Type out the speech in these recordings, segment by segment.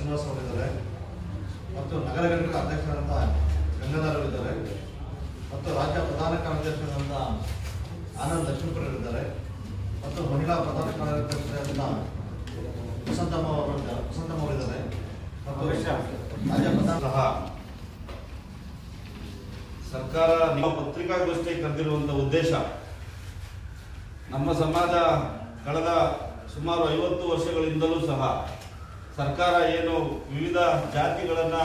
ಶ್ರೀನಿವಾಸ್ ಅವರಿದ್ದಾರೆ ಮತ್ತು ನಗರ ಘಟಕ ಅಧ್ಯಕ್ಷರಾದಂಥ ಗಂಗಾಧರ್ ಅವರಿದ್ದಾರೆ ಮತ್ತು ರಾಜ್ಯ ಪ್ರಧಾನ ಕಾರ್ಯದರ್ಶಿಯಾದಂಥ ಆನಂದ್ ಲಕ್ಷ್ಮೀಪುರ ಇದ್ದಾರೆ ಮತ್ತು ಮಹಿಳಾ ಪ್ರಧಾನ ಕಾರ್ಯದರ್ಶಿಯಾದಂಥ ವಸಂತಮ್ಮ ಅವರು ವಸಂತಮ್ಮ ಅವರಿದ್ದಾರೆ ಮತ್ತು ರಾಜ್ಯ ಪ್ರಧಾನ ಸಹ ಸರ್ಕಾರ ನಿಮ್ಮ ಪತ್ರಿಕಾಗೋಷ್ಠಿ ಕರೆದಿರುವಂಥ ಉದ್ದೇಶ ನಮ್ಮ ಸಮಾಜ ಕಳೆದ ಸುಮಾರು ಐವತ್ತು ವರ್ಷಗಳಿಂದಲೂ ಸಹ ಸರ್ಕಾರ ಏನು ವಿವಿಧ ಜಾತಿಗಳನ್ನ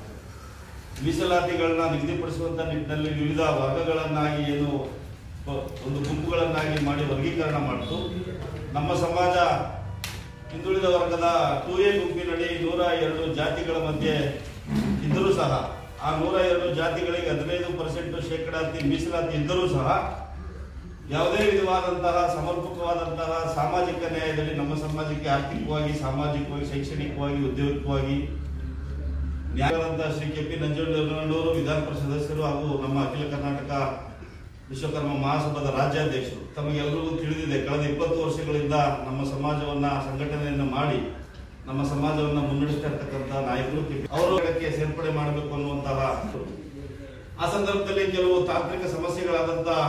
ಮೀಸಲಾತಿಗಳನ್ನ ನಿಗದಿಪಡಿಸುವಂತ ನಿಟ್ಟಿನಲ್ಲಿ ವಿವಿಧ ವರ್ಗಗಳನ್ನಾಗಿ ಏನು ಪ- ಒಂದು ಗುಂಪುಗಳನ್ನಾಗಿ ಮಾಡಿ ವರ್ಗೀಕರಣ ಮಾಡಿತು ನಮ್ಮ ಸಮಾಜ ಹಿಂದುಳಿದ ವರ್ಗದ ಟೂ ಎ ಗುಂಪಿನಡಿ ನೂರ ಎರಡು ಜಾತಿಗಳ ಮಧ್ಯೆ ಇದ್ದರೂ ಸಹ ಆ ನೂರ ಎರಡು ಜಾತಿಗಳಿಗೆ ಹದಿನೈದು ಪರ್ಸೆಂಟ್ ಶೇಕಡಾತಿ ಮೀಸಲಾತಿ ಇದ್ದರೂ ಸಹ ಯಾವುದೇ ವಿಧವಾದಂತಹ ಸಮರ್ಪಕವಾದಂತಹ ಸಾಮಾಜಿಕ ನ್ಯಾಯದಲ್ಲಿ ನಮ್ಮ ಸಮಾಜಕ್ಕೆ ಆರ್ಥಿಕವಾಗಿ ಸಾಮಾಜಿಕವಾಗಿ ಶೈಕ್ಷಣಿಕವಾಗಿ ಉದ್ಯೋಗಿಕವಾಗಿ ನ್ಯಾಯವಾದಂತಹ ಶ್ರೀ ಕೆ ಪಿ ನಂಜುಂಡನವರು ವಿಧಾನ ಪರಿಷತ್ ಸದಸ್ಯರು ಹಾಗೂ ನಮ್ಮ ಅಖಿಲ ಕರ್ನಾಟಕ ವಿಶ್ವಕರ್ಮ ಮಹಾಸಭಾದ ರಾಜ್ಯಾಧ್ಯಕ್ಷರು ತಮಗೆಲ್ಲರಿಗೂ ತಿಳಿದಿದೆ ಕಳೆದ ಇಪ್ಪತ್ತು ವರ್ಷಗಳಿಂದ ನಮ್ಮ ಸಮಾಜವನ್ನ ಸಂಘಟನೆಯನ್ನು ಮಾಡಿ ನಮ್ಮ ಸಮಾಜವನ್ನ ಮುನ್ನಡೆಸ್ತಾ ಇರ್ತಕ್ಕಂಥ ನಾಯಕರು ಕೆ ಪಿ- ಅವರು ಇದಕ್ಕೆ ಸೇರ್ಪಡೆ ಮಾಡಬೇಕು ಅನ್ನುವಂತಹ ಆ ಸಂದರ್ಭದಲ್ಲಿ ಕೆಲವು ತಾಂತ್ರಿಕ ಸಮಸ್ಯೆಗಳಾದಂತಹ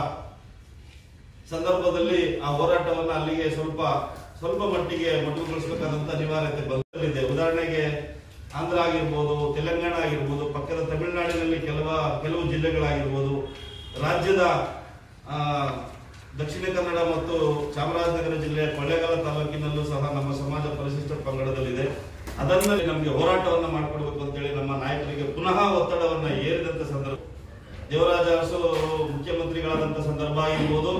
ಸಂದರ್ಭದಲ್ಲಿ ಆ ಹೋರಾಟವನ್ನ ಅಲ್ಲಿಗೆ ಸ್ವಲ್ಪ ಸ್ವಲ್ಪ ಮಟ್ಟಿಗೆ ಮೊಟಕುಗೊಳಿಸಬೇಕಾದಂತ ಅನಿವಾರ್ಯತೆ ಬಂದಿದೆ ಉದಾಹರಣೆಗೆ ಆಂಧ್ರ ಆಗಿರ್ಬೋದು ತೆಲಂಗಾಣ ಆಗಿರ್ಬೋದು ಪಕ್ಕದ ತಮಿಳುನಾಡಿನಲ್ಲಿ ಕೆಲವ ಕೆಲವು ಜಿಲ್ಲೆಗಳಾಗಿರ್ಬೋದು ರಾಜ್ಯದ ಆ, ದಕ್ಷಿಣ ಕನ್ನಡ ಮತ್ತು ಚಾಮರಾಜನಗರ ಜಿಲ್ಲೆಯ ಕೊಳ್ಳೇಗಾಲ ತಾಲೂಕಿನಲ್ಲೂ ಸಹ ನಮ್ಮ ಸಮಾಜ ಪರಿಶಿಷ್ಟ ಪಂಗಡದಲ್ಲಿದೆ ಅದನ್ನ ನಮಗೆ ಹೋರಾಟವನ್ನ ಮಾಡಿಕೊಡ್ಬೇಕು ಅಂತೇಳಿ ನಮ್ಮ ನಾಯಕರಿಗೆ ಪುನಃ ಒತ್ತಡವನ್ನ ಏರಿದಂತ ಸಂದರ್ಭ ದೇವರಾಜ ಅರಸು ಅವರು ಮುಖ್ಯಮಂತ್ರಿಗಳಾದಂತ ಸಂದರ್ಭ ಆಗಿರ್ಬೋದು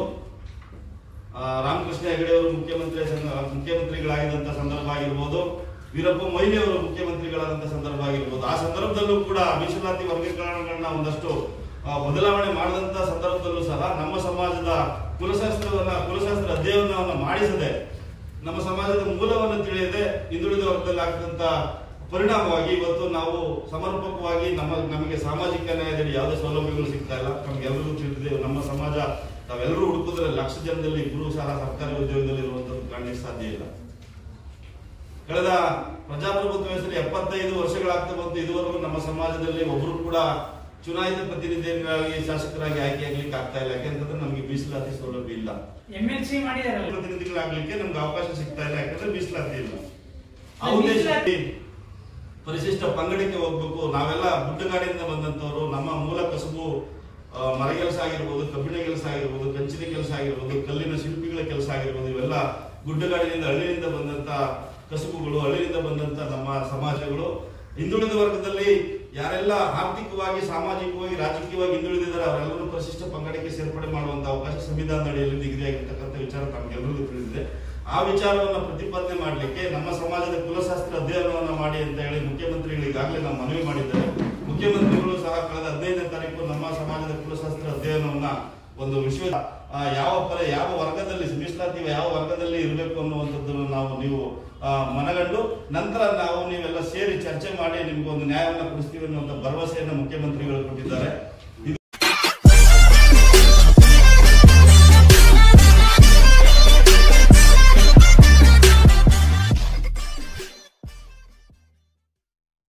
ಆ, ರಾಮಕೃಷ್ಣ ಹೆಗಡೆ ಅವರು ಮುಖ್ಯಮಂತ್ರಿ ಸಂದ- ಮುಖ್ಯಮಂತ್ರಿಗಳಾಗಿದ್ದಂತ ಸಂದರ್ಭ ಆಗಿರ್ಬೋದು ವೀರಪ್ಪ ಮೊಯ್ಲಿ ಅವರು ಮುಖ್ಯಮಂತ್ರಿಗಳಾದಂತ ಸಂದರ್ಭ ಆಗಿರ್ಬೋದು ಆ ಸಂದರ್ಭದಲ್ಲೂ ಕೂಡ ಮೀಸಲಾತಿ ವರ್ಗೀಕರಣಗಳನ್ನ ಒಂದಷ್ಟು ಆ, ಬದಲಾವಣೆ ಮಾಡಿದಂತ ಸಂದರ್ಭದಲ್ಲೂ ಸಹ ನಮ್ಮ ಸಮಾಜದ ಕುಲಶಾಸ್ತ್ರವನ್ನ ಕುಲಶಾಸ್ತ್ರ ಅಧ್ಯಯನವನ್ನ ಮಾಡಿಸದೆ ನಮ್ಮ ಸಮಾಜದ ಮೂಲವನ್ನು ತಿಳಿಯದೆ ಹಿಂದುಳಿದ ವರ್ಗದಲ್ಲಿ ಆಗ್ತಂತ ಪರಿಣಾಮವಾಗಿ ಇವತ್ತು ನಾವು ಸಮರ್ಪಕವಾಗಿ ನಮ್ಮ ನಮಗೆ ಸಾಮಾಜಿಕ ನ್ಯಾಯದಲ್ಲಿ ಯಾವುದೇ ಸೌಲಭ್ಯಗಳು ಸಿಗ್ತಾ ಇಲ್ಲ ನಮ್ಗೆಲ್ಲರಿಗೂ ತಿಳಿದಿದೆ ನಮ್ಮ ಸಮಾಜ ತಾವೆಲ್ಲರೂ ಹುಡುಕಿದ್ರೆ ಲಕ್ಷ ಜನದಲ್ಲಿ ಇಬ್ಬರು ಸಹ ಸರ್ಕಾರಿ ಉದ್ಯೋಗದಲ್ಲಿ ಇರುವಂತದ್ದು ಕಾಣಲಿಕ್ಕೆ ಸಾಧ್ಯ ಇಲ್ಲ ಕಳೆದ ಪ್ರಜಾಪ್ರಭುತ್ವ ವ್ಯವಸ್ಥೆ ಎಪ್ಪತ್ತೈದು ವರ್ಷಗಳಾಗ್ತಾ ಬಂತು ಇದುವರೆಗೂ ನಮ್ಮ ಸಮಾಜದಲ್ಲಿ ಒಬ್ರು ಕೂಡ ಚುನಾಯಿತ ಪ್ರತಿನಿಧಿಗಳಾಗಿ ಶಾಸಕರಾಗಿ ಆಯ್ಕೆಯಾಗ್ಲಿಕ್ಕೆ ಆಗ್ತಾ ಇಲ್ಲ ಯಾಕೆಂತಂದ್ರೆ ನಮಗೆ ಮೀಸಲಾತಿ ಸೌಲಭ್ಯ ಇಲ್ಲ ಎಂ ಎಲ್ ಸಿ ಮಾಡಿದಾರಲ್ಲ ಪ್ರತಿನಿಧಿಗಳಾಗ್ಲಿಕ್ಕೆ ನಮ್ಗೆ ಅವಕಾಶ ಸಿಗ್ತಾ ಇಲ್ಲ ಯಾಕಂದ್ರೆ ಮೀಸಲಾತಿ ಇಲ್ಲ ಆ ಮೀಸಲಾತಿ- ಉದ್ದೇಶದಲ್ಲಿ ಪರಿಶಿಷ್ಟ ಪಂಗಡಕ್ಕೆ ಹೋಗ್ಬೇಕು ನಾವೆಲ್ಲ ಗುಡ್ಡಗಾಡಿಯಿಂದ ಬಂದಂತವರು ನಮ್ಮ ಮೂಲ ಕಸುಬು ಆ, ಮರಗೆಲಸ ಆಗಿರ್ಬೋದು ಕಬ್ಬಿಣ ಕೆಲಸ ಆಗಿರ್ಬೋದು ಕಂಚಿನ ಕೆಲಸ ಆಗಿರ್ಬೋದು ಕಲ್ಲಿನ ಶಿಲ್ಪಿಗಳ ಕೆಲಸ ಆಗಿರ್ಬೋದು ಇವೆಲ್ಲ ಗುಡ್ಡಗಾಡಿನಿಂದ ಹಳ್ಳಿಯಿಂದ ಬಂದಂತ ಕಸುಬುಗಳು ಹಳ್ಳಿಯಿಂದ ಬಂದಂತ ನಮ್ಮ ಸಮಾಜಗಳು ಹಿಂದುಳಿದ ವರ್ಗದಲ್ಲಿ ಯಾರೆಲ್ಲ ಆರ್ಥಿಕವಾಗಿ ಸಾಮಾಜಿಕವಾಗಿ ರಾಜಕೀಯವಾಗಿ ಹಿಂದುಳಿದಿದ್ದಾರೆ ಅವರೆಲ್ಲರೂ ಪರಿಶಿಷ್ಟ ಪಂಗಡಕ್ಕೆ ಸೇರ್ಪಡೆ ಮಾಡುವಂತ ಅವಕಾಶ ಸಂವಿಧಾನದ ಅಡಿಯಲ್ಲಿ ನಿಗದಿಯಾಗಿರ್ತಕ್ಕಂಥ ವಿಚಾರ ತಮಗೆಲ್ಲರಿಗೂ ತಿಳಿದಿದೆ ಆ ವಿಚಾರವನ್ನು ಪ್ರತಿಪಾದನೆ ಮಾಡಲಿಕ್ಕೆ ನಮ್ಮ ಸಮಾಜದ ಕುಲಶಾಸ್ತ್ರ ಅಧ್ಯಯನವನ್ನ ಮಾಡಿ ಅಂತ ಹೇಳಿ ಮುಖ್ಯಮಂತ್ರಿಗಳು ಈಗಾಗಲೇ ನಾವು ಮನವಿ ಮಾಡಿದ್ದಾರೆ ಮುಖ್ಯಮಂತ್ರಿಗಳು ಸಹ ಕಳೆದ ಹದಿನೈದನೇ ತಾರೀಕು ನಮ್ಮ ಸಮಾಜದ ಕುಲಶಾಸ್ತ್ರ ಅಧ್ಯಯನವನ್ನ ಒಂದು ವಿಶ್ವ ಆ, ಯಾವ ಪರ ಯಾವ ವರ್ಗದಲ್ಲಿ ಮೀಸಲಾತಿ ಯಾವ ವರ್ಗದಲ್ಲಿ ಇರಬೇಕು ಅನ್ನುವಂಥದ್ದನ್ನು ನಾವು ನೀವು ಆ, ಮನಗಂಡು ನಂತರ ನಾವು ನೀವೆಲ್ಲ ಸೇರಿ ಚರ್ಚೆ ಮಾಡಿ ನಿಮ್ಗೆ ಒಂದು ನ್ಯಾಯವನ್ನು ಕೊಡಿಸ್ತೀವಿ ಅನ್ನುವಂಥ ಭರವಸೆಯನ್ನು ಮುಖ್ಯಮಂತ್ರಿಗಳು ಕೊಟ್ಟಿದ್ದಾರೆ